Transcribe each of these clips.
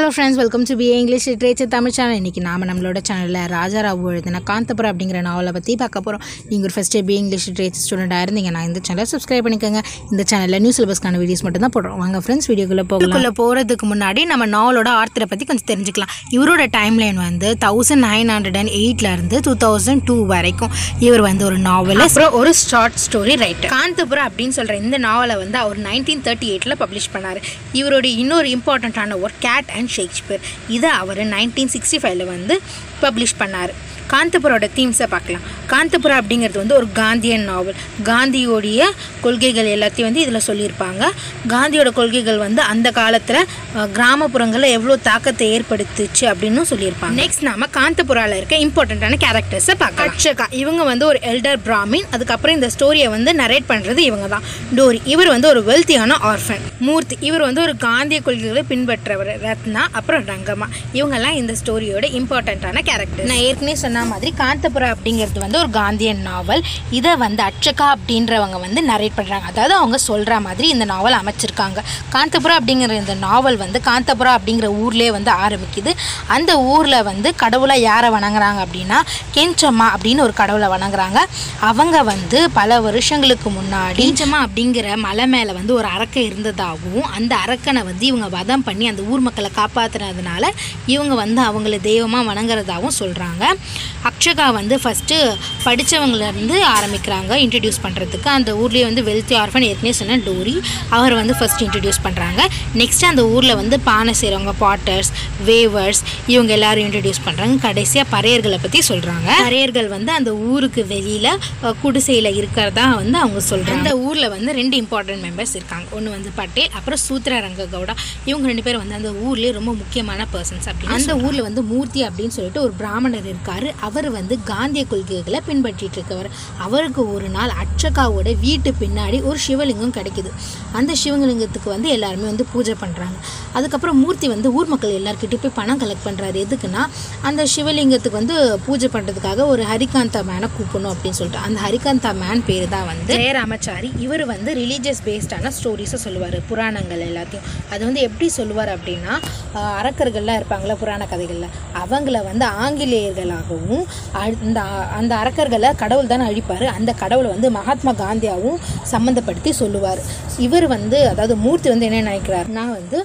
hello friends welcome to B English literature Tamil channel இன்றைக்கி நாம் நம்மளோட சேனலில் ராஜாராவு எழுதின காந்தபுரம் அப்படிங்கிற நாவலை பற்றி பார்க்க போகிறோம் நீங்கள் ஒரு ஃபஸ்ட்டு பி இங்கிலீஷ் லிட்ரேச்சர் ஸ்டூடெண்ட்டாக இருந்தீங்கன்னா இந்த சேனலை சப்ஸ்கிரைப் பண்ணிக்கோங்க இந்த சேனலில் நியூ சிலபஸ்க்கான வீடியோஸ் மட்டும் தான் போடுறோம் வாங்க ஃப்ரெண்ட்ஸ் வீடியோக்குள்ளே போகலாம் போகிறதுக்கு முன்னாடி நம்ம நாவலோட ஆர்த்தரை பற்றி கொஞ்சம் தெரிஞ்சுக்கலாம் இவரோட டைம் லைன் வந்து தௌசண்ட் நைன் ஹண்ட்ரட் அண்ட் எயிட்லேருந்து டூ தௌசண்ட் டூ வரைக்கும் இவர் வந்து ஒரு நாவல் அப்புறம் ஒரு ஷார்ட் ஸ்டோரி ரைட்டர் காந்தபுரம் அப்படின்னு சொல்கிற இந்த நாவலை வந்து அவர் நைன்டீன் தேர்ட்டி எயிட்டில் பப்ளிஷ் பண்ணார் இவருடைய இன்னொரு இம்பார்ட்டண்ட்டான ஒர்க் கேட் அண்ட் ஷேக்ஸ்பியர் இதை அவர் நைன்டீன் சிக்ஸ்டி ஃபைவ்ல வந்து பப்ளிஷ் பண்ணார் காந்தபுரோட தீம்ஸை பார்க்கலாம் காந்தபுரம் அப்படிங்கிறது வந்து ஒரு காந்தியன் நாவல் காந்தியோடைய கொள்கைகள் எல்லாத்தையும் வந்து இதில் சொல்லியிருப்பாங்க காந்தியோட கொள்கைகள் வந்து அந்த காலத்தில் கிராமப்புறங்களில் எவ்வளோ தாக்கத்தை ஏற்படுத்துச்சு அப்படின்னு சொல்லியிருப்பாங்க நெக்ஸ்ட் நாம காந்தபுராவில் இருக்க இம்பார்ட்டண்ட்டான கேரக்டர்ஸை பார்க்கலாம் அக்ஷகா இவங்க வந்து ஒரு எல்டர் பிராமின் அதுக்கப்புறம் இந்த ஸ்டோரியை வந்து நரேட் பண்ணுறது இவங்க தான் டோரி இவர் வந்து ஒரு வெல்த்தியான ஆர்ஃபன் மூர்த்தி இவர் வந்து ஒரு காந்திய கொள்கைகளை பின்பற்றவர் ரத்னா அப்புறம் ரங்கம்மா இவங்கெல்லாம் இந்த ஸ்டோரியோட இம்பார்ட்டண்ட்டான கேரக்டர் நான் ஏற்கனவே சொன்ன மாதிரி காந்தபுரம் அப்படிங்கிறது வந்து ஒரு காந்தியன் நாவல் இதை வந்து அச்சகா அப்படின்றவங்க வந்து நரேட் பண்ணுறாங்க அதாவது அவங்க சொல்கிற மாதிரி இந்த நாவல் அமைச்சிருக்காங்க காந்தபுரம் அப்படிங்கிற இந்த நாவல் வந்து காந்தபுரம் அப்படிங்கிற ஊர்லேயே வந்து ஆரம்பிக்குது அந்த ஊரில் வந்து கடவுளை யாரை வணங்குறாங்க அப்படின்னா கெஞ்சம்மா அப்படின்னு ஒரு கடவுளை வணங்குறாங்க அவங்க வந்து பல வருஷங்களுக்கு முன்னாடி கெஞ்சம்மா அப்படிங்கிற மலை மேலே வந்து ஒரு அரக்கை இருந்ததாகவும் அந்த அரக்கனை வந்து இவங்க வதம் பண்ணி அந்த ஊர் மக்களை காப்பாற்றுனதுனால இவங்க வந்து அவங்கள தெய்வமாக வணங்குறதாகவும் சொல்கிறாங்க அக்ஷகா வந்து ஃபஸ்ட்டு படித்தவங்கலேருந்து ஆரம்பிக்கிறாங்க இன்ட்ரடியூஸ் பண்ணுறதுக்கு அந்த ஊர்லேயே வந்து வெல்த்தி ஆர்ஃபன் ஏற்கனவே சொன்ன டோரி அவர் வந்து ஃபஸ்ட் இன்ட்ரடியூஸ் பண்ணுறாங்க நெக்ஸ்ட் அந்த ஊரில் வந்து பானை செய்கிறவங்க பாட்டர்ஸ் வேவர்ஸ் இவங்க எல்லாரும் இன்ட்ரடியூஸ் பண்ணுறாங்க கடைசியாக பறையர்களை பற்றி சொல்கிறாங்க பறையர்கள் வந்து அந்த ஊருக்கு வெளியில் குடிசையில் இருக்கிறதா வந்து அவங்க சொல்கிறாங்க அந்த ஊரில் வந்து ரெண்டு இம்பார்ட்டன்ட் மெம்பர்ஸ் இருக்காங்க ஒன்று வந்து பட்டேல் அப்புறம் சூத்ர ரங்க கவுடா இவங்க ரெண்டு பேரும் வந்து அந்த ஊர்லேயே ரொம்ப முக்கியமான பர்சன்ஸ் அப்படின்னு அந்த ஊரில் வந்து மூர்த்தி அப்படின்னு சொல்லிட்டு ஒரு பிராமணர் இருக்கார் அவர் வந்து காந்திய கொள்கைகளை பின்பற்றிட்டு இருக்கவர் அவருக்கு ஒரு நாள் அச்சகாவோட வீட்டு பின்னாடி ஒரு சிவலிங்கம் கிடைக்குது அந்த சிவலிங்கத்துக்கு வந்து எல்லாருமே வந்து பூஜை பண்ணுறாங்க அதுக்கப்புறம் மூர்த்தி வந்து ஊர் மக்கள் எல்லாருக்கிட்டையும் போய் பணம் கலெக்ட் பண்ணுறாரு எதுக்குன்னா அந்த சிவலிங்கத்துக்கு வந்து பூஜை பண்ணுறதுக்காக ஒரு ஹரிகாந்தா மேனை கூப்பிடணும் அப்படின்னு சொல்லிட்டு அந்த ஹரிகாந்தா மேன் பேர் தான் வந்து ஜெயராமச்சாரி இவர் வந்து ரிலீஜியஸ் பேஸ்டான ஸ்டோரிஸை சொல்லுவார் புராணங்கள் எல்லாத்தையும் அது வந்து எப்படி சொல்லுவார் அப்படின்னா ஆஹ் அரக்கர்கள்லாம் இருப்பாங்களா புராண கதைகளில் அவங்கள வந்து ஆங்கிலேயர்களாகவும் அ- இந்த அந்த அரக்கர்களை கடவுள் தானே அழிப்பார் அந்த கடவுளை வந்து மகாத்மா காந்தியாவும் சம்மந்தப்படுத்தி சொல்லுவார் இவர் வந்து அதாவது மூர்த்தி வந்து என்ன நினைக்கிறாருன்னா வந்து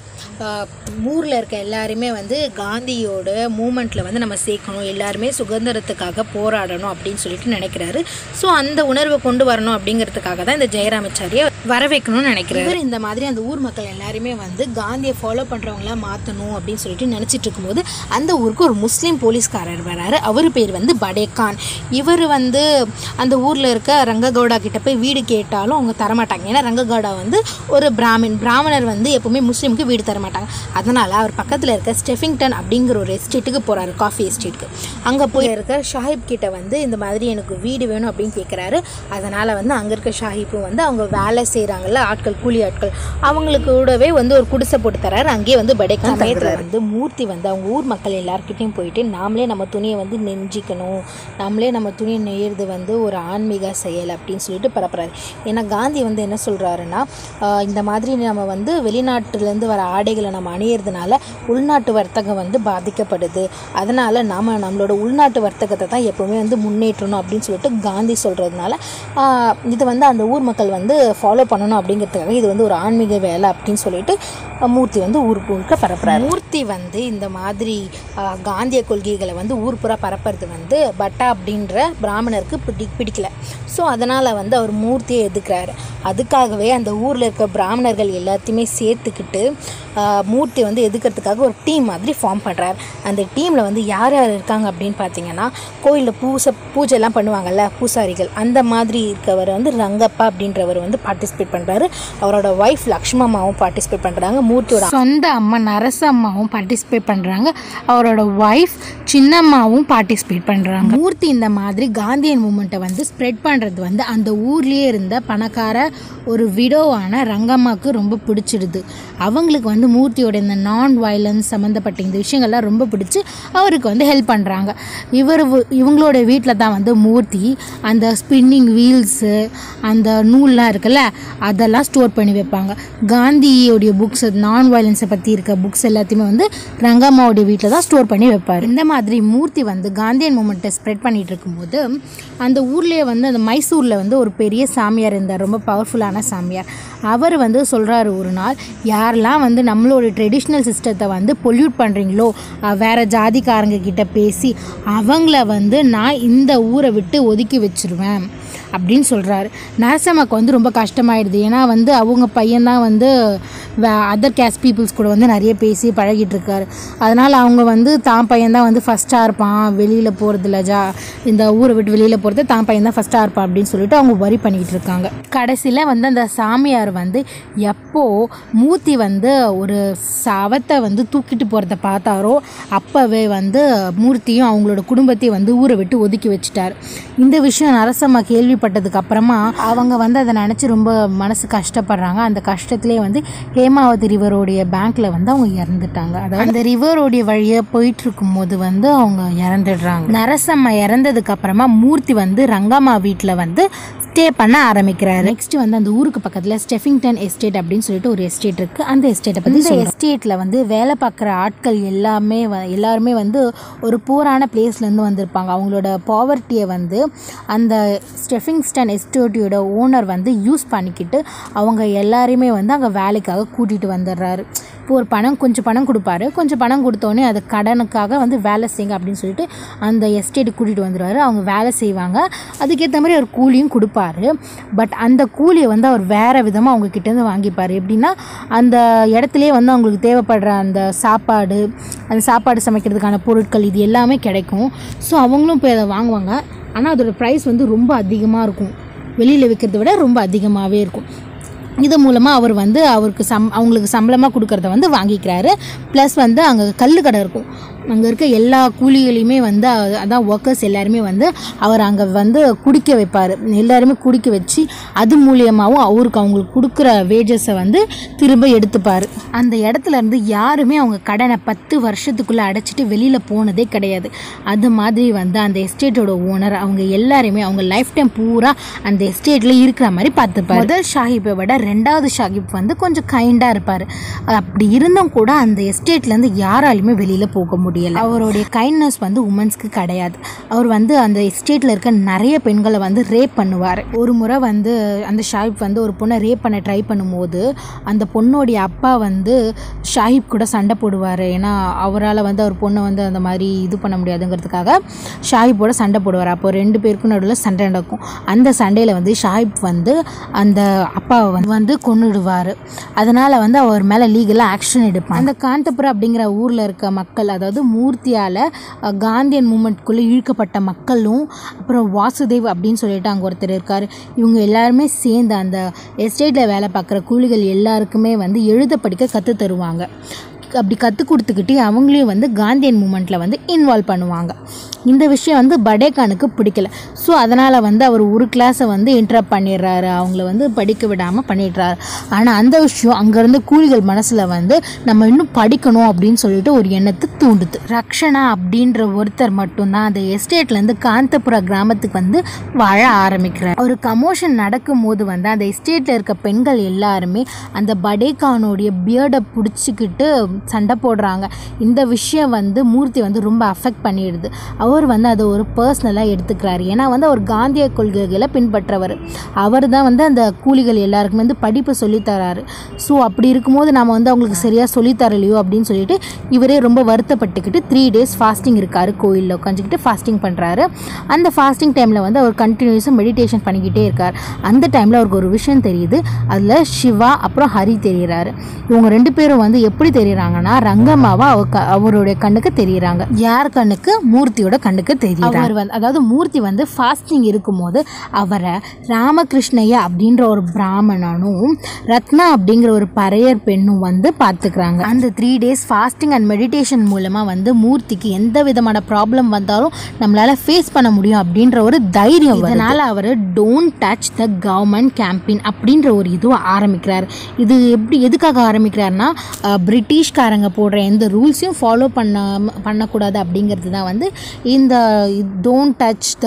ஊரில் இருக்க எல்லாருமே வந்து காந்தியோட மூமெண்ட்டில் வந்து நம்ம சேர்க்கணும் எல்லாருமே சுதந்திரத்துக்காக போராடணும் அப்படின்னு சொல்லிட்டு நினைக்கிறாரு ஸோ அந்த உணர்வை கொண்டு வரணும் அப்படிங்கிறதுக்காக தான் இந்த ஜெயராமச்சாரியை வர வைக்கணும்னு நினைக்கிறாரு இவர் இந்த மாதிரி அந்த ஊர் மக்கள் எல்லாருமே வந்து காந்தியை ஃபாலோ பண்ணுறவங்கள மாற்றணும் அப்படின்னு சொல்லிட்டு நினச்சிட்டு இருக்கும்போது அந்த ஊருக்கு ஒரு முஸ்லீம் போலீஸ்காரர் வராரு அவர் பேர் வந்து படேகான் இவர் வந்து அந்த ஊரில் இருக்க ரங்ககவுடா கிட்ட போய் வீடு கேட்டாலும் அவங்க தரமாட்டாங்க ஏன்னா ரங்ககவுடா வந்து ஒரு பிராமின் பிராமணர் வந்து எப்பவுமே முஸ்லீமுக்கு வீடு தர மாட்டாங்க அதனால் அவர் பக்கத்தில் இருக்க ஸ்டெஃபிங்டன் அப்படிங்கிற ஒரு எஸ்டேட்டுக்கு போகிறாரு காஃபி எஸ்டேட்டுக்கு அங்கே போய் இருக்க ஷாஹிப் கிட்ட வந்து இந்த மாதிரி எனக்கு வீடு வேணும் அப்படின்னு கேட்குறாரு அதனால் வந்து அங்கே இருக்க ஷாஹிப்பும் வந்து அவங்க வேலை செய்கிறாங்கல்ல ஆட்கள் கூலி ஆட்கள் அவங்களுக்கு கூடவே வந்து ஒரு குடிசை போட்டு தராரு அங்கேயே வந்து படேக்கான் சமயத்தில் வந்து மூர்த்தி வந்து அவங்க ஊர் மக்கள் எல்லாருக்கிட்டையும் போயிட்டு நாமளே நம்ம துணியை வந்து நெஞ்சிக்கணும் நாமளே நம்ம துணியை நெய்யறது வந்து ஒரு ஆன்மீக செயல் அப்படின்னு சொல்லிட்டு பரப்புறாரு ஏன்னா காந்தி வந்து என்ன சொல்கிறாருன்னா இந்த மாதிரி நம்ம வந்து வெளிநாட்டுலேருந்து வர ஆடைகளை நம்ம அணியறதுனால உள்நாட்டு வர்த்தகம் வந்து பாதிக்கப்படுது அதனால் நாம் நம்மளோட உள்நாட்டு வர்த்தகத்தை தான் எப்போவுமே வந்து முன்னேற்றணும் அப்படின்னு சொல்லிட்டு காந்தி சொல்கிறதுனால இது வந்து அந்த ஊர் மக்கள் வந்து ஃபாலோ பண்ணணும் அப்படிங்கிறதுக்காக இது வந்து ஒரு ஆன்மீக வேலை அப்படின்னு சொல்லிட்டு ஆஹ், மூர்த்தி வந்து ஊருக்கு ஊருக்க பரப்புறாரு மூர்த்தி வந்து இந்த மாதிரி ஆஹ், காந்திய கொள்கைகளை வந்து ஊர் புறா பரப்புறது வந்து பட்டா அப்படின்ற பிராமணருக்கு பிடி பிடிக்கல ஸோ அதனால் வந்து அவர் மூர்த்தியை எதுக்குறாரு அதுக்காகவே அந்த ஊரில் இருக்க பிராமணர்கள் எல்லாத்தையுமே சேர்த்துக்கிட்டு ஆஹ், மூர்த்தி வந்து எதுக்கிறதுக்காக ஒரு டீம் மாதிரி ஃபார்ம் பண்ணுறாரு அந்த டீமில் வந்து யார் யார் இருக்காங்க அப்படின்னு பார்த்தீங்கன்னா கோயிலில் பூசை பூஜைலாம் பண்ணுவாங்கல்ல பூசாரிகள் அந்த மாதிரி இருக்கவர் வந்து ரங்கப்பா அப்படின்றவர் வந்து பார்ட்டிசிபேட் பண்ணுறாரு அவரோட ஒய்ஃப் லக்ஷ்மம்மாவும் பார்ட்டிசிபேட் பண்ணுறாங்க மூர்த்தியோட சொந்த அம்மா நரசம்மாவும் பார்ட்டிசிபேட் பண்ணுறாங்க அவரோட ஒய்ஃப் சின்னம்மாவும் பார்ட்டிசிபேட் பண்ணுறாங்க மூர்த்தி இந்த மாதிரி காந்தியன் மூமெண்ட்டை வந்து ஸ்ப்ரெட் பண்ணுறது வந்து அந்த ஊர்லேயே இருந்த பணக்கார ஒரு விடோவான ரங்கம்மாவுக்கு ரொம்ப பிடிச்சிடுது அவங்களுக்கு வந்து மூர்த்தியோட இந்த நான் வயலன்ஸ் சம்மந்தப்பட்ட இந்த விஷயங்கள்லாம் ரொம்ப பிடிச்சி அவருக்கு வந்து ஹெல்ப் பண்ணுறாங்க இவர் வு- இவங்களோட வீட்டில் தான் வந்து மூர்த்தி அந்த ஸ்பின்னிங் வீல்ஸு அந்த நூல்லாம் இருக்குல்ல அதெல்லாம் ஸ்டோர் பண்ணி வைப்பாங்க காந்தியோடைய புக்ஸ் நான் வயலன்ஸை பற்றி இருக்க புக்ஸ் எல்லாத்தையுமே வந்து ரங்கம்மாவுடைய வீட்டில் தான் ஸ்டோர் பண்ணி வைப்பார் இந்த மாதிரி மூர்த்தி வந்து காந்தியன் மூமெண்ட்டை ஸ்ப்ரெட் பண்ணிட்டு இருக்கும்போது அந்த ஊர்லேயே வந்து அந்த மைசூரில் வந்து ஒரு பெரிய சாமியார் இருந்தார் ரொம்ப பவர்ஃபுல்லான சாமியார் அவர் வந்து சொல்கிறாரு ஒரு நாள் யாரெல்லாம் வந்து நம்மளோட ட்ரெடிஷ்னல் சிஸ்டத்தை வந்து பொல்யூட் பண்ணுறீங்களோ வேறு ஜாதிக்காரங்க கிட்ட பேசி அவங்கள வந்து நான் இந்த ஊரை விட்டு ஒதுக்கி வச்சிருவேன் அப்படின்னு சொல்கிறாரு நரசம்மாக்கு வந்து ரொம்ப கஷ்டமாயிடுது ஏன்னா வந்து அவங்க பையன்தான் வந்து அதர் கேஸ்ட் பீப்புள்ஸ் கூட வந்து நிறைய பேசி பழகிட்டு இருக்காரு அதனால் அவங்க வந்து தான் பையன்தான் வந்து ஃபஸ்ட்டாக இருப்பான் வெளியில் போகிறதுல ஜா இந்த ஊரை விட்டு வெளியில் போகிறது தான் பையன் தான் ஃபஸ்ட்டாக இருப்பான் அப்படின்னு சொல்லிட்டு அவங்க வரி பண்ணிக்கிட்டு இருக்காங்க கடைசியில் வந்து அந்த சாமியார் வந்து எப்போ மூர்த்தி வந்து ஒரு சவத்தை வந்து தூக்கிட்டு போகிறத பார்த்தாரோ அப்போவே வந்து மூர்த்தியும் அவங்களோட குடும்பத்தையும் வந்து ஊரை விட்டு ஒதுக்கி வச்சுட்டார் இந்த விஷயம் நரசம்மா கேள்விப்பட்டதுக்கு அப்புறமா அவங்க வந்து அதை நினச்சி ரொம்ப மனசு கஷ்டப்படுறாங்க அந்த கஷ்டத்திலே வந்து ஹேமாவதி ரிவரோடைய பேங்க்ல வந்து அவங்க இறந்துட்டாங்க அதாவது அந்த ரிவரோடைய வழியாக போயிட்டு இருக்கும்போது வந்து அவங்க இறந்துடுறாங்க நரசம்மா இறந்ததுக்கு அப்புறமா மூர்த்தி வந்து ரங்கம்மா வீட்டில் வந்து ஸ்டே பண்ண ஆரம்பிக்கிறாரு நெக்ஸ்ட் வந்து அந்த ஊருக்கு பக்கத்தில் ஸ்டெஃபிங்டன் எஸ்டேட் அப்படின்னு சொல்லிட்டு ஒரு எஸ்டேட் இருக்குது அந்த எஸ்டேட்டை பற்றி இந்த எஸ்டேட்டில் வந்து வேலை பார்க்குற ஆட்கள் எல்லாமே வ- எல்லாருமே வந்து ஒரு பூரான பிளேஸ்லேருந்து வந்திருப்பாங்க அவங்களோட பாவர்ட்டியை வந்து அந்த ஸ்டெஃபிங்ஸ்டன் எஸ்டேட்டியோட ஓனர் வந்து யூஸ் பண்ணிக்கிட்டு அவங்க எல்லாரையுமே வந்து அங்கே வேலைக்காக கூட்டிகிட்டு வந்துடுறாரு இப்போ ஒரு பணம் கொஞ்சம் பணம் கொடுப்பாரு கொஞ்சம் பணம் கொடுத்தோன்னே அது கடனுக்காக வந்து வேலை செய்யுங்க அப்படின்னு சொல்லிட்டு அந்த எஸ்டேட்டுக்கு கூட்டிகிட்டு வந்துடுவாரு அவங்க வேலை செய்வாங்க அதுக்கேற்ற மாதிரி அவர் கூலியும் கொடுப்பாரு பட் அந்த கூலியை வந்து அவர் வேறு விதமாக அவங்க கிட்டேருந்து வாங்கிப்பார் எப்படின்னா அந்த இடத்துலையே வந்து அவங்களுக்கு தேவைப்படுற அந்த சாப்பாடு அந்த சாப்பாடு சமைக்கிறதுக்கான பொருட்கள் இது எல்லாமே கிடைக்கும் ஸோ அவங்களும் போய் அதை வாங்குவாங்க ஆனால் அதோட ப்ரைஸ் வந்து ரொம்ப அதிகமாக இருக்கும் வெளியில் விற்கிறத விட ரொம்ப அதிகமாகவே இருக்கும் இது மூலமாக அவர் வந்து அவருக்கு சம் அவங்களுக்கு சம்பளமாக கொடுக்கறத வந்து வாங்கிக்கிறாரு ப்ளஸ் வந்து அங்கே கல் கடை இருக்கும் அங்கே இருக்க எல்லா கூலிகளையுமே வந்து அ- அதான் ஒர்க்கர்ஸ் எல்லாருமே வந்து அவர் அங்கே வந்து குடிக்க வைப்பார் எல்லாருமே குடிக்க வச்சு அது மூலியமாகவும் அவருக்கு அவங்களுக்கு கொடுக்குற வேஜஸை வந்து திரும்ப எடுத்துப்பார் அந்த இடத்துல இருந்து யாருமே அவங்க கடனை பத்து வருஷத்துக்குள்ளே அடைச்சிட்டு வெளியில் போனதே கிடையாது அது மாதிரி வந்து அந்த எஸ்டேட்டோட ஓனர் அவங்க எல்லாருமே அவங்க லைஃப் டைம் பூரா அந்த எஸ்டேட்டில் இருக்கிற மாதிரி பார்த்துப்பார் முதல் ஷாஹிப்பை விட ரெண்டாவது ஷாஹிப் வந்து கொஞ்சம் கைண்டாக இருப்பார் அப்படி இருந்தும் கூட அந்த எஸ்டேட்லேருந்து யாராலையுமே வெளியில் போக முடியல அவருடைய கைண்ட்னஸ் வந்து உமன்ஸ்க்கு கிடையாது அவர் வந்து அந்த எஸ்டேட்டில் இருக்க நிறைய பெண்களை வந்து ரேப் பண்ணுவார் ஒரு முறை வந்து அந்த ஷாஹிப் வந்து ஒரு பொண்ணை ரேப் பண்ண ட்ரை பண்ணும்போது அந்த பொண்ணோடைய அப்பா வந்து ஷாஹிப் கூட சண்டை போடுவார் ஏன்னா அவரால் வந்து அவர் பொண்ணை வந்து அந்த மாதிரி இது பண்ண முடியாதுங்கிறதுக்காக ஷாஹிப்போட சண்டை போடுவார் அப்போ ரெண்டு பேருக்கும் நடுவில் சண்டை நடக்கும் அந்த சண்டையில் வந்து ஷாஹிப் வந்து அந்த அப்பாவை வந்து வந்து கொன்னுடுவார் அதனால் வந்து அவர் மேலே லீகலாக ஆக்ஷன் எடுப்பாங்க அந்த காந்தபுரம் அப்படிங்கிற ஊரில் இருக்க மக்கள் அதாவது மூர்த்தியால் அஹ், காந்தியன் மூமெண்ட்குள்ளே இழுக்கப்பட்ட மக்களும் அப்புறம் வாசுதேவ் அப்படின்னு சொல்லிட்டு அங்கே ஒருத்தர் இருக்கார் இவங்க எல்லாருமே சேர்ந்து அந்த எஸ்டேட்டில் வேலை பார்க்குற கூலிகள் எல்லாருக்குமே வந்து எழுத படிக்க கற்று தருவாங்க அப்படி கற்றுக் கொடுத்துக்கிட்டு அவங்களையும் வந்து காந்தியன் மூமெண்ட்டில் வந்து இன்வால்வ் பண்ணுவாங்க இந்த விஷயம் வந்து படேகானுக்கு பிடிக்கல ஸோ அதனால் வந்து அவர் ஒரு கிளாஸை வந்து இன்டரப்ட் பண்ணிடுறாரு அவங்கள வந்து படிக்க விடாமல் பண்ணிடுறாரு ஆனால் அந்த விஷயம் அங்கேருந்து கூலிகள் மனசில் வந்து நம்ம இன்னும் படிக்கணும் அப்படின்னு சொல்லிட்டு ஒரு எண்ணத்தை தூண்டுது ரக்ஷனா அப்படின்ற ஒருத்தர் மட்டும்தான் அந்த எஸ்டேட்லேருந்து காந்தபுர கிராமத்துக்கு வந்து வாழ ஆரம்பிக்கிறார் ஒரு கமோஷன் நடக்கும்போது வந்து அந்த எஸ்டேட்டில் இருக்க பெண்கள் எல்லாருமே அந்த படேகானுடைய பியர்டை பிடிச்சிக்கிட்டு சண்டை போடுறாங்க இந்த விஷயம் வந்து மூர்த்தி வந்து ரொம்ப அஃபெக்ட் பண்ணிடுது அவர் வந்து அதை ஒரு பர்சனலாக எடுத்துக்கிறாரு ஏன்னா வந்து அவர் காந்திய கொள்கைகளை பின்பற்றவர் அவர் தான் வந்து அந்த கூலிகள் எல்லாருக்குமே வந்து படிப்பு சொல்லித்தராரு ஸோ அப்படி இருக்கும்போது நம்ம வந்து அவங்களுக்கு சரியாக சொல்லித்தரலையோ அப்படின்னு சொல்லிட்டு இவரே ரொம்ப வருத்தப்பட்டுக்கிட்டு த்ரீ டேஸ் ஃபாஸ்டிங் இருக்காரு கோயிலில் உட்காந்துக்கிட்டு ஃபாஸ்டிங் பண்ணுறாரு அந்த ஃபாஸ்டிங் டைமில் வந்து அவர் கண்டினியூஸாக மெடிடேஷன் பண்ணிக்கிட்டே இருக்கார் அந்த டைமில் அவருக்கு ஒரு விஷயம் தெரியுது அதில் சிவா அப்புறம் ஹரி தெரியுறாரு இவங்க ரெண்டு பேரும் வந்து எப்படி தெரியுறாங்கன்னா ரங்கம்மாவா அவ க- அவருடைய கண்ணுக்கு தெரியுறாங்க யார் கண்ணுக்கு மூர்த்தியோட கண்ணுக்கு தெரியுறாங்க அவர் வந்து அதாவது மூர்த்தி வந்து ஃபாஸ்டிங் இருக்கும்போது அவரை ராமகிருஷ்ணய்யா அப்படின்ற ஒரு பிராமணனும் ரத்னா அப்படிங்கிற ஒரு பறையர் பெண்ணும் வந்து பார்த்துக்கிறாங்க அந்த three days fasting and meditation மூலமாக வந்து மூர்த்திக்கு எந்த விதமான ப்ராப்ளம் வந்தாலும் நம்மளால ஃபேஸ் பண்ண முடியும் அப்படின்ற ஒரு தைரியம் இதனால அவர் don't touch the government campaign அப்படின்ற ஒரு இதுவை ஆரம்பிக்கிறார் இது எப்படி எதுக்காக ஆரம்பிக்கிறாருன்னா அஹ், பிரிட்டிஷ்காரங்க போடுற எந்த ரூல்ஸையும் ஃபாலோ பண்ண பண்ணக்கூடாது அப்படிங்கிறது தான் வந்து இந்த don't touch the government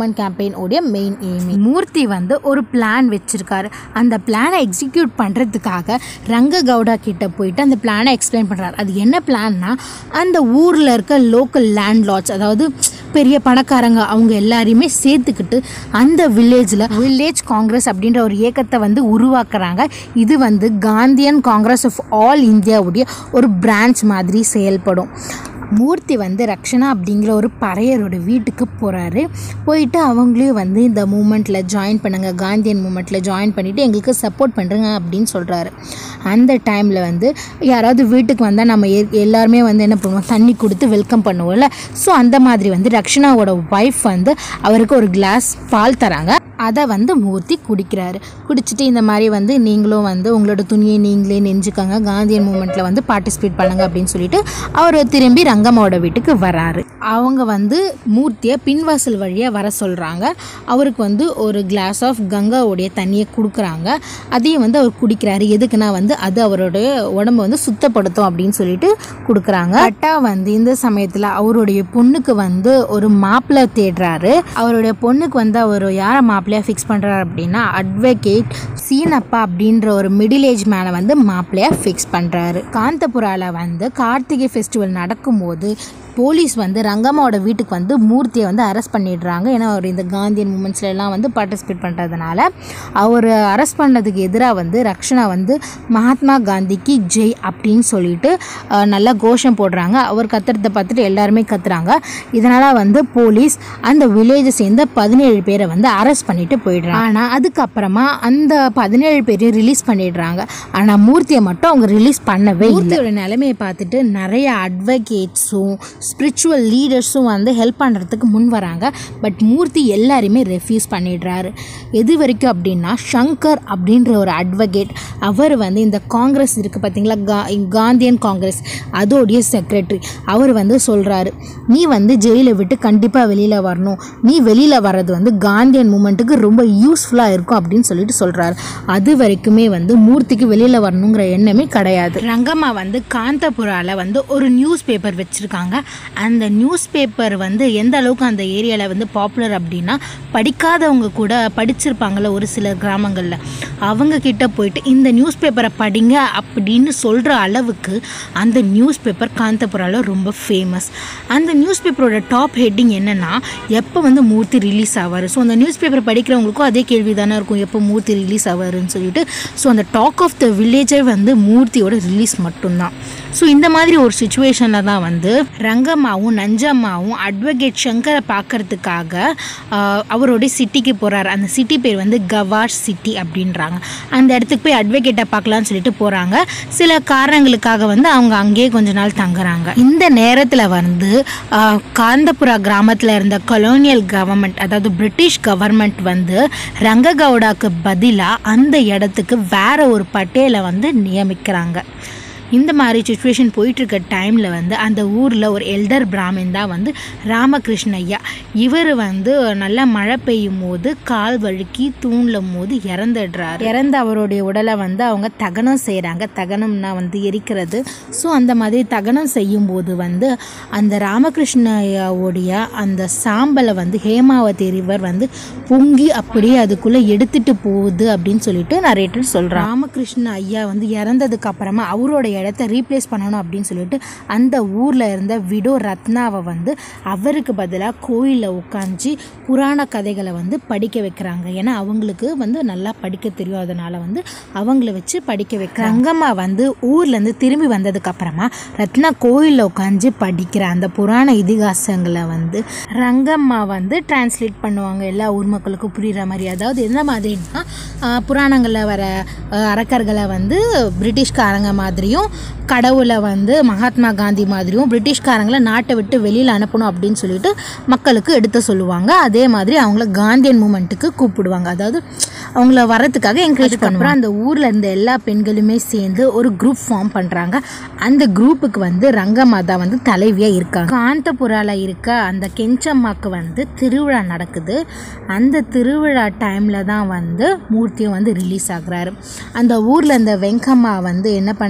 woman campaign உடைய மெயின் எய்ம் மூர்த்தி வந்து ஒரு பிளான் வச்சிருக்காரு அந்த பிளானை எக்ஸிக்யூட் பண்ணுறதுக்காக ரங்க கவுடா கிட்ட போயிட்டு அந்த பிளானை எக்ஸ்பிளைன் பண்ணுறாரு அது என்ன பிளான்னா அந்த ஊரில் இருக்க லோக்கல் லேண்ட் லாட்ஸ் அதாவது பெரிய பணக்காரங்க அவங்க எல்லாரையுமே சேர்த்துக்கிட்டு அந்த வில்லேஜில் வில்லேஜ் காங்கிரஸ் அப்படின்ற ஒரு இயக்கத்தை வந்து உருவாக்குறாங்க இது வந்து காந்தியன் காங்கிரஸ் ஆஃப் ஆல் இந்தியாவுடைய ஒரு பிரான்ச் மாதிரி செயல்படும் மூர்த்தி வந்து ரக்ஷனா அப்படிங்கிற ஒரு பறையரோட வீட்டுக்கு போகிறாரு போயிட்டு அவங்களையும் வந்து இந்த மூமெண்ட்டில் ஜாயின் பண்ணுங்க காந்தியன் மூமெண்ட்டில் ஜாயின் பண்ணிவிட்டு எங்களுக்கு சப்போர்ட் பண்ணுறங்க அப்படின்னு சொல்கிறாரு அந்த டைமில் வந்து யாராவது வீட்டுக்கு வந்தால் நம்ம எ- எல்லாருமே வந்து என்ன பண்ணுவோம் தண்ணி கொடுத்து வெல்கம் பண்ணுவோம்ல ஸோ அந்த மாதிரி வந்து ரக்ஷனாவோட ஒய்ஃப் வந்து அவருக்கு ஒரு கிளாஸ் பால் தராங்க அதை வந்து மூர்த்தி குடிக்கிறாரு குடிச்சிட்டு இந்த மாதிரி வந்து நீங்களும் வந்து உங்களோட துணியை நீங்களே நெஞ்சுக்கோங்க காந்தியன் மூமெண்ட்டில் வந்து பார்ட்டிசிபேட் பண்ணுங்க அப்படின்னு சொல்லிட்டு அவர் திரும்பி ரங்கம்மாவோட வீட்டுக்கு வராரு அவங்க வந்து மூர்த்தியை பின்வாசல் வழியாக வர சொல்கிறாங்க அவருக்கு வந்து ஒரு கிளாஸ் ஆஃப் கங்காவுடைய தண்ணியை கொடுக்குறாங்க அதையும் வந்து அவர் குடிக்கிறாரு எதுக்குன்னா வந்து அது அவருடைய உடம்பை வந்து சுத்தப்படுத்தும் அப்படின்னு சொல்லிட்டு கொடுக்குறாங்க கட்டா வந்து இந்த சமயத்தில் அவருடைய பொண்ணுக்கு வந்து ஒரு மாப்பிள்ளை தேடுறாரு அவருடைய பொண்ணுக்கு வந்து அவர் யாரை மாப்பிள்ளையாக ஃபிக்ஸ் பண்ணுறாரு அப்படின்னா அட்வொகேட் சீனப்பா அப்படின்ற ஒரு மிடில் ஏஜ் மேனை வந்து மாப்பிள்ளையாக ஃபிக்ஸ் பண்ணுறாரு காந்தபுராவில் வந்து கார்த்திகை ஃபெஸ்டிவல் நடக்கும்போது போலீஸ் வந்து ரங்கம்மாவோட வீட்டுக்கு வந்து மூர்த்தியை வந்து அரெஸ்ட் பண்ணிடுறாங்க ஏன்னா அவர் இந்த காந்தியன் மூமெண்ட்ஸ்ல எல்லாம் வந்து பார்ட்டிசிபேட் பண்ணுறதுனால அவர் அரெஸ்ட் பண்ணதுக்கு எதிராக வந்து ரக்ஷனா வந்து மகாத்மா காந்திக்கு ஜெய் அப்படின்னு சொல்லிட்டு அஹ், நல்லா கோஷம் போடுறாங்க அவர் கத்துறதை பார்த்துட்டு எல்லாருமே கத்துறாங்க இதனால் வந்து போலீஸ் அந்த வில்லேஜை சேர்ந்த பதினேழு பேரை வந்து அரெஸ்ட் பண்ணிட்டு போயிடுறாங்க ஆனால் அதுக்கப்புறமா அந்த பதினேழு பேரையும் ரிலீஸ் பண்ணிடுறாங்க ஆனால் மூர்த்தியை மட்டும் அவங்க ரிலீஸ் பண்ணவே இல்லை மூர்த்தியோட நிலைமையை பார்த்துட்டு நிறைய அட்வொகேட்ஸும் ஸ்பிரிச்சுவல் லீடர்ஸும் வந்து ஹெல்ப் பண்ணுறதுக்கு முன் வராங்க பட் மூர்த்தி எல்லாரையுமே ரெஃப்யூஸ் பண்ணிடுறாரு எது வரைக்கும் அப்படின்னா ஷங்கர் அப்படின்ற ஒரு அட்வொகேட் அவர் வந்து இந்த காங்கிரஸ் இருக்குது பார்த்தீங்களா கா காந்தியன் காங்கிரஸ் அதோடைய செக்ரட்டரி அவர் வந்து சொல்கிறாரு நீ வந்து ஜெயிலை விட்டு கண்டிப்பாக வெளியில் வரணும் நீ வெளியில் வர்றது வந்து காந்தியன் மூமெண்ட்டுக்கு ரொம்ப யூஸ்ஃபுல்லாக இருக்கும் அப்படின்னு சொல்லிட்டு சொல்கிறாரு அது வரைக்குமே வந்து மூர்த்திக்கு வெளியில் வரணுங்கிற எண்ணமே கிடையாது ரங்கம்மா வந்து காந்தபுராவில் வந்து ஒரு நியூஸ் பேப்பர் வச்சுருக்காங்க அந்த நியூஸ் பேப்பர் வந்து எந்த அளவுக்கு அந்த ஏரியாவில் வந்து பாப்புலர் அப்படின்னா படிக்காதவங்க கூட படிச்சிருப்பாங்கள்ல ஒரு சில கிராமங்களில் அவங்க கிட்ட போயிட்டு இந்த நியூஸ் பேப்பரை படிங்க அப்படின்னு சொல்கிற அளவுக்கு அந்த நியூஸ் பேப்பர் காந்தபுராவில் ரொம்ப ஃபேமஸ் அந்த நியூஸ் பேப்பரோட டாப் ஹெட்டிங் என்னென்னா எப்போ வந்து மூர்த்தி ரிலீஸ் ஆவார் ஸோ அந்த நியூஸ் பேப்பர் படிக்கிறவங்களுக்கும் அதே கேள்வி தானே இருக்கும் எப்போ மூர்த்தி ரிலீஸ் ஆவாருன்னு சொல்லிட்டு ஸோ அந்த டாக் ஆஃப் த வில்லேஜே வந்து மூர்த்தியோட ரிலீஸ் மட்டும்தான் ஸோ இந்த மாதிரி ஒரு சுச்சுவேஷனில் தான் வந்து ரங்கம்மாவும் நஞ்சம்மாவும் அட்வொகேட் சங்கரை பார்க்கறதுக்காக ஆஹ், அவருடைய சிட்டிக்கு போகிறாரு அந்த சிட்டி பேர் வந்து கவார் சிட்டி அப்படின்றாங்க அந்த இடத்துக்கு போய் அட்வொகேட்டை பார்க்கலாம்னு சொல்லிட்டு போகிறாங்க சில காரணங்களுக்காக வந்து அவங்க அங்கேயே கொஞ்ச நாள் தங்குறாங்க இந்த நேரத்தில் வந்து ஆஹ், காந்தபுரா கிராமத்தில் இருந்த கொலோனியல் கவர்மெண்ட் அதாவது பிரிட்டிஷ் கவர்மெண்ட் வந்து ரங்ககவுடாக்கு பதிலாக அந்த இடத்துக்கு வேற ஒரு பட்டேலை வந்து நியமிக்கிறாங்க இந்த மாதிரி சுச்சுவேஷன் போயிட்டுருக்க டைமில் வந்து அந்த ஊரில் ஒரு எல்டர் பிராமின் தான் வந்து ராமகிருஷ்ண ஐயா இவர் வந்து நல்லா மழை பெய்யும் போது கால் வழுக்கி தூண்ல போது இறந்துடுறாரு இறந்த அவருடைய உடலை வந்து அவங்க தகனம் செய்கிறாங்க தகனம்னா வந்து எரிக்கிறது ஸோ அந்த மாதிரி தகனம் செய்யும்போது வந்து அந்த ராமகிருஷ்ண ஐயாவுடைய அந்த சாம்பலை வந்து ஹேமாவதி ரிவர் வந்து பொங்கி அப்படியே அதுக்குள்ளே எடுத்துட்டு போகுது அப்படின்னு சொல்லிட்டு நரேட்டர் சொல்கிறான் ராமகிருஷ்ண ஐயா வந்து இறந்ததுக்கு அப்புறமா அவரோட இடத்த ரீப்ளேஸ் பண்ணணும் அப்படின்னு சொல்லிட்டு அந்த ஊரில் இருந்த விடோ ரத்னாவை வந்து அவருக்கு பதிலாக கோயிலில் உட்காந்து புராண கதைகளை வந்து படிக்க வைக்கிறாங்க ஏன்னா அவங்களுக்கு வந்து நல்லா படிக்க தெரியும் அதனால வந்து அவங்கள வச்சு படிக்க வைக்கிறாங்க ரங்கம்மா வந்து ஊர்லேருந்து திரும்பி வந்ததுக்கு அப்புறமா ரத்னா கோயிலில் உட்காந்து படிக்கிற அந்த புராண இதிகாசங்களை வந்து ரங்கம்மா வந்து டிரான்ஸ்லேட் பண்ணுவாங்க எல்லா ஊர் மக்களுக்கும் புரிகிற மாதிரி அதாவது எந்த மாதிரின்னா ஆஹ், புராணங்களில் வர ஆஹ், அரக்கர்களை வந்து பிரிட்டிஷ்காரங்க மாதிரியும் கடவுளை வந்து மகாத்மா காந்தி மாதிரியும் பிரிட்டிஷ்காரங்களை நாட்டை விட்டு வெளியில் அனுப்பணும் அப்படின்னு சொல்லிட்டு மக்களுக்கு எடுத்து சொல்லுவாங்க அதே மாதிரி அவங்கள காந்தியன் மூமெண்ட்டுக்கு கூப்பிடுவாங்க அதாவது அவங்கள வரதுக்காக என்கரேஜ் பண்ணுறோம் அந்த ஊரில் இருந்த எல்லா பெண்களுமே சேர்ந்து ஒரு குரூப் ஃபார்ம் பண்ணுறாங்க அந்த குரூப்புக்கு வந்து ரங்கமாதா வந்து தலைவியாக இருக்காங்க காந்தபுரால இருக்க அந்த கெஞ்சம்மாக்கு வந்து திருவிழா நடக்குது அந்த திருவிழா டைமில் தான் வந்து மூர்த்தியும் வந்து ரிலீஸ் ஆகுறாரு அந்த ஊரில் இந்த வெங்கம்மா வந்து என்ன பண்ணுறாங்கன்னா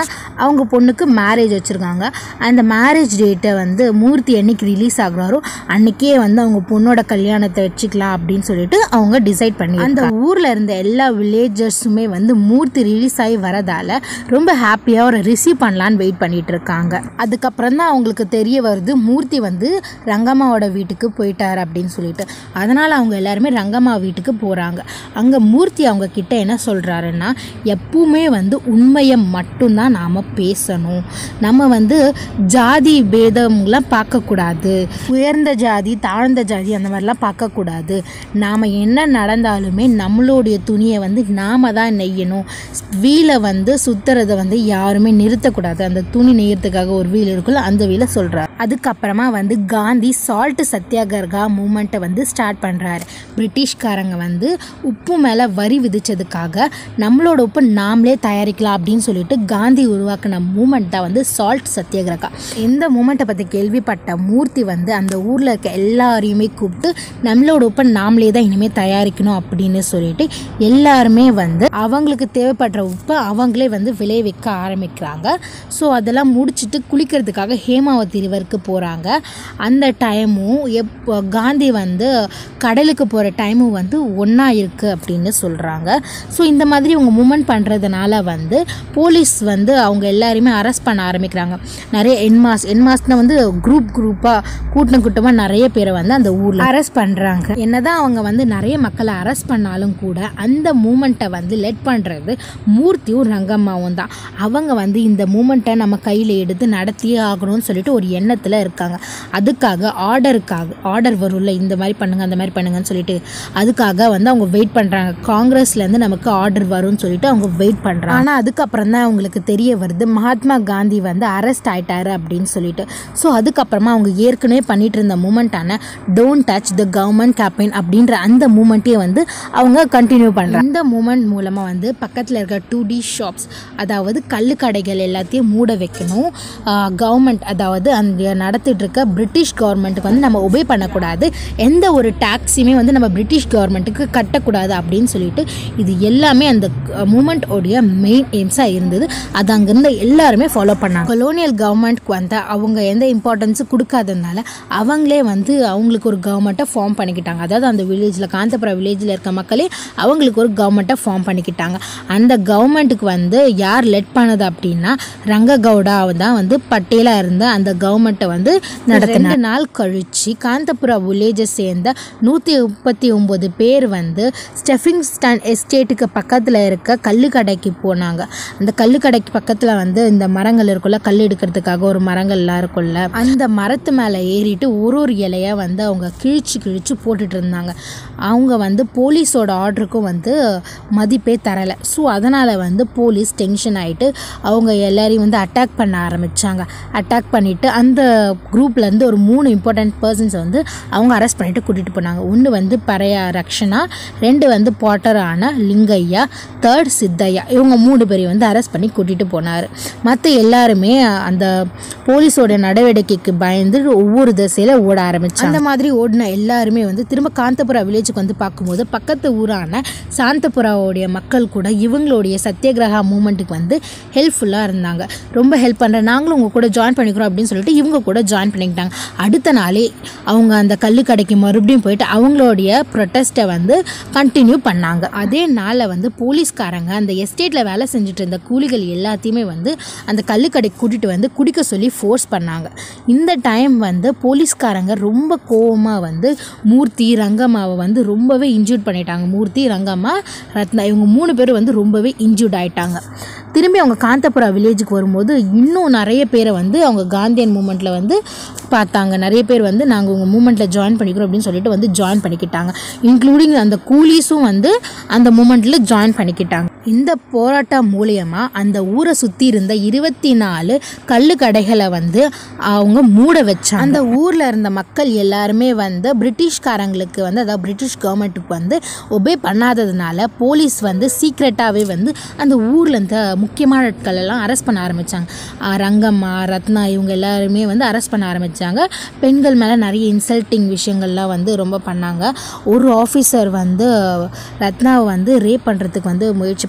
அவங்க பொண்ணுக்கு மேரேஜ் வச்சுருக்காங்க அந்த மேரேஜ் டேட்டை வந்து மூர்த்தி என்னைக்கு ரிலீஸ் ஆகுறாரோ அன்னைக்கே வந்து அவங்க பொண்ணோட கல்யாணத்தை வச்சுக்கலாம் அப்படின்னு சொல்லிட்டு அவங்க டிசைட் பண்ணி அந்த ஊரில் இருந்த எல்லா வில்லேஜர்ஸுமே வந்து மூர்த்தி ரிலீஸ் ஆகி வரதால ரொம்ப ஹாப்பியாக ஒரு ரிசீவ் பண்ணலான்னு வெயிட் பண்ணிட்டு இருக்காங்க அதுக்கப்புறம் தான் அவங்களுக்கு தெரிய வருது மூர்த்தி வந்து ரங்கம்மாவோட வீட்டுக்கு போயிட்டார் அப்படின்னு சொல்லிட்டு அதனால் அவங்க எல்லாருமே ரங்கம்மா வீட்டுக்கு போகிறாங்க அங்கே மூர்த்தி அவங்க கிட்ட என்ன சொல்கிறாருன்னா எப்பவுமே வந்து உண்மையை மட்டும்தான் நாம் பேசணும் நம்ம வந்து ஜாதி பேதம்லாம் பார்க்கக்கூடாது உயர்ந்த ஜாதி தாழ்ந்த ஜாதி அந்த மாதிரிலாம் பார்க்கக்கூடாது நாம் என்ன நடந்தாலுமே நம்மளுடைய துணியை வந்து நாம தான் நெய்யணும் வீலை வந்து சுற்றுறதை வந்து யாருமே நிறுத்தக்கூடாது அந்த துணி நெய்யறதுக்காக ஒரு வீல் இருக்குல்ல அந்த வீலை சொல்கிறார் அதுக்கப்புறமா வந்து காந்தி சால்ட் சத்தியாகிரகா மூமெண்ட்டை வந்து ஸ்டார்ட் பண்ணுறாரு பிரிட்டிஷ்காரங்க வந்து உப்பு மேலே வரி விதிச்சதுக்காக நம்மளோட உப்பு நாமளே தயாரிக்கலாம் அப்படின்னு சொல்லிட்டு காந்தி உருவாக்கின மூமெண்ட் தான் வந்து சால்ட் சத்தியாகிரகா இந்த மூமெண்ட்டை பற்றி கேள்விப்பட்ட மூர்த்தி வந்து அந்த ஊரில் இருக்க எல்லாரையுமே கூப்பிட்டு நம்மளோட உப்பை நாமளே தான் இனிமேல் தயாரிக்கணும் அப்படின்னு சொல்லிட்டு எல்லாருமே வந்து அவங்களுக்கு தேவைப்படுற உப்பை அவங்களே வந்து விளைவிக்க ஆரம்பிக்கிறாங்க ஸோ அதெல்லாம் முடிச்சுட்டு குளிக்கிறதுக்காக ஹேமாவதி ரிவருக்கு போகிறாங்க அந்த டைமும் எப்போ காந்தி வந்து கடலுக்கு போகிற டைமும் வந்து ஒன்றா இருக்குது அப்படின்னு சொல்கிறாங்க ஸோ இந்த மாதிரி இவங்க மூமெண்ட் பண்ணுறதுனால வந்து போலீஸ் வந்து அவங்க எல்லாரையுமே அரெஸ்ட் பண்ண ஆரம்பிக்கிறாங்க நிறைய என்மாஸ் என்மாஸ்னால் வந்து குரூப் குரூப்பாக கூட்டம் கூட்டமாக நிறைய பேரை வந்து அந்த ஊரில் அரெஸ்ட் பண்ணுறாங்க என்னதான் அவங்க வந்து நிறைய மக்களை அரெஸ்ட் பண்ணாலும் கூட அந்த மூமெண்ட்டை வந்து லெட் பண்ணுறது மூர்த்தியும் ரங்கம்மாவும் தான் அவங்க வந்து இந்த மூமெண்ட்டை நம்ம கையில் எடுத்து நடத்தியே ஆகணும்னு சொல்லிட்டு ஒரு எண்ணத்தில் இருக்காங்க அதுக்காக ஆர்டருக்காக ஆர்டர் வரும்ல இந்த மாதிரி பண்ணுங்க அந்த மாதிரி பண்ணுங்கன்னு சொல்லிட்டு அதுக்காக வந்து அவங்க வெயிட் பண்ணுறாங்க காங்கிரஸ்லேருந்து நமக்கு ஆர்டர் வரும்னு சொல்லிட்டு அவங்க வெயிட் பண்ணுறாங்க ஆனால் அதுக்கப்புறம் தான் அவங்களுக்கு தெரிய வருது மகாத்மா காந்தி வந்து அரெஸ்ட் ஆயிட்டாரு அப்படின்னு சொல்லிட்டு ஸோ அதுக்கப்புறமா அவங்க ஏற்கனவே பண்ணிட்டு இருந்த மூமெண்ட்டான don't touch the government campaign அப்படின்ற அந்த மூமெண்ட்டே வந்து அவங்க கண்டினியூ பண்ணுறாங்க இந்த மூமெண்ட் மூலமாக வந்து பக்கத்தில் இருக்க டூ டி ஷாப்ஸ் அதாவது கல்லு கடைகள் எல்லாத்தையும் மூட வைக்கணும் கவர்மெண்ட் அதாவது அந்த நடத்திட்டு இருக்க பிரிட்டிஷ் கவர்மெண்ட்டுக்கு வந்து நம்ம ஒபே பண்ணக்கூடாது எந்த ஒரு டேக்ஸையுமே வந்து நம்ம பிரிட்டிஷ் கவர்மெண்ட்டுக்கு கட்டக்கூடாது அப்படின்னு சொல்லிட்டு இது எல்லாமே அந்த மூமெண்ட் உடைய மெயின் எய்ம்ஸாக இருந்தது அது அங்கிருந்த எல்லாருமே ஃபாலோ பண்ணாங்க கொலோனியல் கவர்மெண்ட்க்கு வந்து அவங்க எந்த இம்பார்ட்டன்ஸும் கொடுக்காததுனால அவங்களே வந்து அவங்களுக்கு ஒரு கவர்மெண்ட்டை ஃபார்ம் பண்ணிக்கிட்டாங்க அதாவது அந்த வில்லேஜில் காந்தபுரம் வில்லேஜில் இருக்க மக்களே அவங்களுக்கு ஒரு கவர்மெண்ட்டை ஃபார்ம் பண்ணிக்கிட்டாங்க அந்த கவர்மெண்ட்டுக்கு வந்து யார் லெட் பண்ணது அப்படின்னா ரங்ககவுடா தான் வந்து பட்டேலாக இருந்த அந்த கவர்மெண்ட்டை வந்து நடத்தின ரெண்டு நாள் கழிச்சு காந்தபுரம் வில்லேஜை சேர்ந்த நூற்றி முப்பத்தி ஒம்பது பேர் வந்து ஸ்டெஃபிங் ஸ்டான் எஸ்டேட்டுக்கு பக்கத்தில் இருக்க கல்லுக்கடைக்கு போனாங்க அந்த கல்லுக்கடைக்கு பக்கத்தில் வந்து இந்த மரங்கள் இருக்குல்ல கல் எடுக்கிறதுக்காக ஒரு மரங்கள்லாம் இருக்குல்ல அந்த மரத்து மேலே ஏறிட்டு ஒரு ஒரு இலையை வந்து அவங்க கிழிச்சு கிழிச்சு போட்டுட்டு இருந்தாங்க அவங்க வந்து போலீஸோட ஆர்டருக்கும் வந்து மதிப்பே தரலை ஸோ அதனால் வந்து போலீஸ் டென்ஷன் ஆகிட்டு அவங்க எல்லாரையும் வந்து அட்டாக் பண்ண ஆரம்பித்தாங்க அட்டாக் பண்ணிவிட்டு அந்த குரூப்லேருந்து ஒரு மூணு இம்பார்ட்டண்ட் பர்சன்ஸ் வந்து அவங்க அரெஸ்ட் பண்ணிட்டு கூட்டிகிட்டு போனாங்க ஒன்று வந்து பறையா ரக்ஷனா ரெண்டு வந்து பாட்டரான லிங்கையா தேர்ட் சித்தையா இவங்க மூணு பேரையும் வந்து அரெஸ்ட் பண்ணி கூட்டிகிட்டு போனார் மற்ற எல்லாருமே அந்த போலீஸோட நடவடிக்கைக்கு பயந்து ஒவ்வொரு திசையில் ஓட ஆரம்பிச்சாங்க அந்த மாதிரி ஓடின எல்லாருமே வந்து திரும்ப காந்தபுரா வில்லேஜுக்கு வந்து பார்க்கும்போது பக்கத்து ஊரான சாந்தபுராவுடைய மக்கள் கூட இவங்களுடைய சத்தியகிரகா மூமெண்ட்டுக்கு வந்து ஹெல்ப்ஃபுல்லாக இருந்தாங்க ரொம்ப ஹெல்ப் பண்ணுறேன் நாங்களும் உங்கள் கூட ஜாயின் பண்ணிக்கிறோம் அப்படின்னு சொல்லிட்டு இவங்க கூட ஜாயின் பண்ணிக்கிட்டாங்க அடுத்த நாளே அவங்க அந்த கல்லுக்கடைக்கு மறுபடியும் போயிட்டு அவங்களுடைய ப்ரொட்டஸ்ட்டை வந்து கண்டினியூ பண்ணாங்க அதே நாளில் வந்து போலீஸ்காரங்க அந்த எஸ்டேட்டில் வேலை செஞ்சுட்டு இருந்த கூலிகள் எல்லாத்தையுமே வந்து அந்த கல்லுக்கடைக்கு கூட்டிகிட்டு வந்து குடிக்க சொல்லி ஃபோர்ஸ் பண்ணாங்க இந்த டைம் வந்து போலீஸ்காரங்க ரொம்ப கோவமாக வந்து மூர்த்தி ரங்கம்மாவை வந்து ரொம்பவே இன்ஜூர்ட் பண்ணிட்டாங்க மூர்த்தி ரங்கம்மா ரத்னா இவங்க மூணு பேரும் வந்து ரொம்பவே இன்ஜூர்ட் ஆயிட்டாங்க திரும்பி அவங்க காந்தபுரா வில்லேஜுக்கு வரும்போது இன்னும் நிறைய பேரை வந்து அவங்க காந்தியன் மூமெண்ட்டில் வந்து பார்த்தாங்க நிறைய பேர் வந்து நாங்கள் உங்கள் மூமெண்ட்டில் ஜாயின் பண்ணிக்கிறோம் அப்படின்னு சொல்லிட்டு வந்து ஜாயின் பண்ணிக்கிட்டாங்க இன்க்ளூடிங் அந்த கூலீஸும் வந்து அந்த மூமெண்ட்டில் ஜாயின் பண்ணிக்கிட்டாங்க இந்த போராட்டம் மூலியமாக அந்த ஊரை சுற்றி இருந்த இருபத்தி நாலு கல்லு கடைகளை வந்து அவங்க மூட வச்சாங்க அந்த ஊரில் இருந்த மக்கள் எல்லாருமே வந்து பிரிட்டிஷ்காரங்களுக்கு வந்து அதாவது பிரிட்டிஷ் கவர்மெண்ட்டுக்கு வந்து ஒபே பண்ணாததுனால போலீஸ் வந்து சீக்ரெட்டாகவே வந்து அந்த ஊரில் இருந்த முக்கியமான ஆட்கள் எல்லாம் அரெஸ்ட் பண்ண ஆரம்பித்தாங்க ரங்கம்மா ரத்னா இவங்க எல்லாருமே வந்து அரெஸ்ட் பண்ண ஆரம்பித்தாங்க பெண்கள் மேலே நிறைய இன்சல்ட்டிங் விஷயங்கள்லாம் வந்து ரொம்ப பண்ணாங்க ஒரு ஆஃபீஸர் வந்து ரத்னாவை வந்து ரேப் பண்ணுறதுக்கு வந்து முயற்சி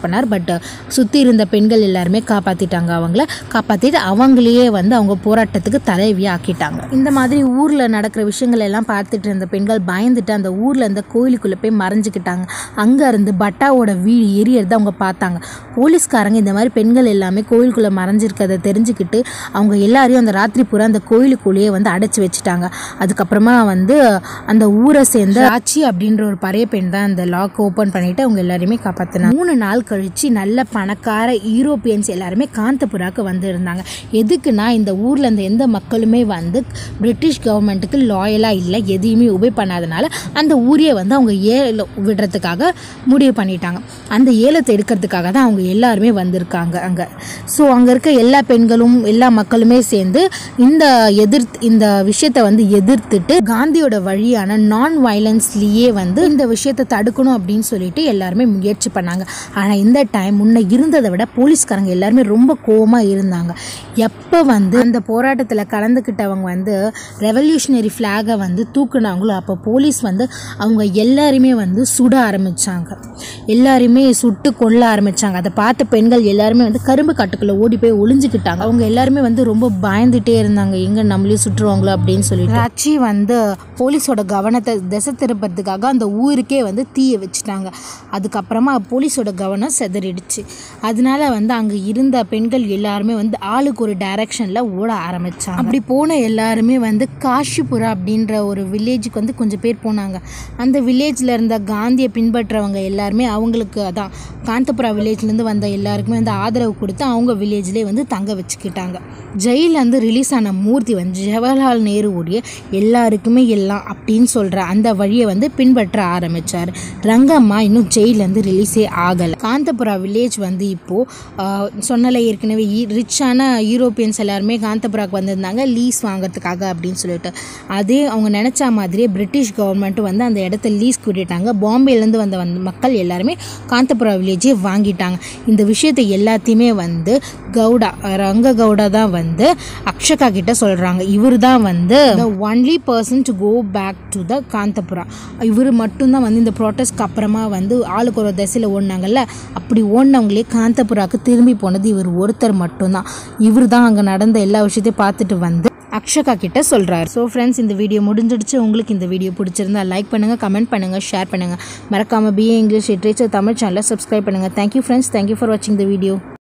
பண்ணார் பட் சுற்றி இருந்த பெண்கள் எல்லாருமே காப்பாற்றிட்டாங்க அவங்கள காப்பாற்றிட்டு அவங்களையே வந்து அவங்க போராட்டத்துக்கு தலைவியாக ஆக்கிட்டாங்க இந்த மாதிரி ஊரில் நடக்கிற விஷயங்கள் எல்லாம் பார்த்துட்டு இருந்த பெண்கள் பயந்துட்டு அந்த ஊரில் இருந்த கோயிலுக்குள்ளே போய் மறைஞ்சிக்கிட்டாங்க அங்கே இருந்து பட்டாவோட வீடு எரியறதை அவங்க பார்த்தாங்க போலீஸ்காரங்க இந்த மாதிரி பெண்கள் எல்லாமே கோயிலுக்குள்ளே மறைஞ்சிருக்கதை தெரிஞ்சுக்கிட்டு அவங்க எல்லாரையும் அந்த ராத்திரி பூரா அந்த கோயிலுக்குள்ளேயே வந்து அடைச்சி வச்சுட்டாங்க அதுக்கப்புறமா வந்து அந்த ஊரை சேர்ந்த ஆச்சி அப்படின்ற ஒரு பழைய பெண் தான் அந்த லாக் ஓப்பன் பண்ணிட்டு அவங்க எல்லாரையுமே காப்பாற்றினாங்க மூணு நாள் கழிச்சு நல்ல பணக்கார யூரோப்பியன்ஸ் எல்லாருமே காந்தபுராக்கு வந்து இருந்தாங்க எதுக்குன்னா இந்த ஊரில் இருந்த எந்த மக்களுமே வந்து பிரிட்டிஷ் கவர்மெண்ட்டுக்கு லாயலாக இல்லை எதையுமே உபை பண்ணாதனால அந்த ஊரையே வந்து அவங்க ஏல விடுறதுக்காக முடிவு பண்ணிட்டாங்க அந்த ஏலத்தை எடுக்கிறதுக்காக தான் அவங்க எல்லாருமே வந்திருக்காங்க அங்கே ஸோ அங்கே இருக்க எல்லா பெண்களும் எல்லா மக்களுமே சேர்ந்து இந்த எதிர் இந்த விஷயத்தை வந்து எதிர்த்துட்டு காந்தியோட வழியான நான் வயலன்ஸ்லேயே வந்து இந்த விஷயத்தை தடுக்கணும் அப்படின்னு சொல்லிட்டு எல்லாருமே முயற்சி பண்ணாங்க ஆனால் இந்த டைம் முன்ன இருந்ததை விட போலீஸ்காரங்க எல்லாருமே ரொம்ப கோவமாக இருந்தாங்க எப்போ வந்து அந்த போராட்டத்தில் கலந்துக்கிட்டவங்க வந்து ரெவல்யூஷனரி ஃப்ளாகை வந்து தூக்குனாங்களோ அப்போ போலீஸ் வந்து அவங்க எல்லாருமே வந்து சுட ஆரம்பித்தாங்க எல்லாருமே சுட்டு கொல்ல ஆரம்பித்தாங்க அதை பார்த்த பெண்கள் எல்லாருமே வந்து கரும்பு காட்டுக்குள்ளே ஓடி போய் ஒளிஞ்சுக்கிட்டாங்க அவங்க எல்லாருமே வந்து ரொம்ப பயந்துட்டே இருந்தாங்க எங்கே நம்மளையும் சுற்றுவாங்களோ அப்படின்னு சொல்லிட்டு ஆச்சி வந்து போலீஸோட கவனத்தை திசை திருப்பறதுக்காக அந்த ஊருக்கே வந்து தீயை வச்சுட்டாங்க அதுக்கப்புறமா போலீஸோட கவனம் செதறிடுச்சு அதனால வந்து அங்கே இருந்த பெண்கள் எல்லாருமே வந்து ஆளுக்கு ஒரு டைரக்ஷனில் ஓட ஆரம்பித்தாங்க அப்படி போன எல்லாருமே வந்து காஷிபுரா அப்படின்ற ஒரு வில்லேஜுக்கு வந்து கொஞ்சம் பேர் போனாங்க அந்த வில்லேஜில் இருந்த காந்தியை பின்பற்றவங்க எல்லாருமே அவங்களுக்கு அதான் காந்தபுரா வில்லேஜ்லேருந்து வந்த எல்லாருக்குமே வந்து ஆதரவு கொடுத்து அவங்க வில்லேஜ்லேயே வந்து தங்க வச்சுக்கிட்டாங்க ஜெயிலேருந்து ரிலீஸ் ஆன மூர்த்தி வந்து ஜவஹர்லால் நேருவுடைய எல்லாருக்குமே எல்லாம் அப்படின்னு சொல்கிற அந்த வழியை வந்து பின்பற்ற ஆரம்பித்தார் ரங்கம்மா இன்னும் ஜெயிலேருந்து ரிலீஸே ஆகலை காந்தபுரா வில்லேஜ் வந்து இப்போது சொன்னல ஏற்கனவே ரிச்சான யூரோப்பியன்ஸ் எல்லாருமே காந்தபுராக்கு வந்திருந்தாங்க லீஸ் வாங்குறதுக்காக அப்படின்னு சொல்லிட்டு அதே அவங்க நினச்ச மாதிரியே பிரிட்டிஷ் கவர்மெண்ட்டும் வந்து அந்த இடத்த லீஸ் விட்டுட்டாங்க பாம்பேலேருந்து வந்த வந்த மக்கள் எல்லாருமே காந்தபுரா வில்லேஜே வாங்கிட்டாங்க இந்த விஷயத்தை எல்லாத்தையுமே வந்து கவுடா ரங்க கவுடா தான் வந்து அக்ஷகா கிட்ட சொல்கிறாங்க இவர் தான் வந்து the only person to go back to the Kanthapura இவர் மட்டும்தான் வந்து இந்த ப்ரோட்டஸ்ட்க்கு அப்புறமா வந்து ஆளுக்கு ஒரு திசையில் ஓடினாங்கல்ல அப்படி ஓடினவங்களே காந்தபுராக்கு திரும்பி போனது இவர் ஒருத்தர் மட்டும்தான் இவர் தான் அங்கே நடந்த எல்லா விஷயத்தையும் பார்த்துட்டு வந்து அக்ஷகா கிட்ட சொல்கிறார் ஸோ ஃப்ரெண்ட்ஸ் இந்த வீடியோ முடிஞ்சிடுச்சு உங்களுக்கு இந்த வீடியோ பிடிச்சிருந்தா லைக் பண்ணுங்கள் கமெண்ட் பண்ணுங்கள் ஷேர் பண்ணுங்கள் மறக்காமல் பிஏ இங்கிலீஷ் லிட்ரேச்சர் தமிழ் சேனலை சப்ஸ்கிரைப் பண்ணுங்கள் தேங்க்யூ ஃப்ரெண்ட்ஸ் தேங்க்யூ ஃபார் வாட்சிங் த வீடியோ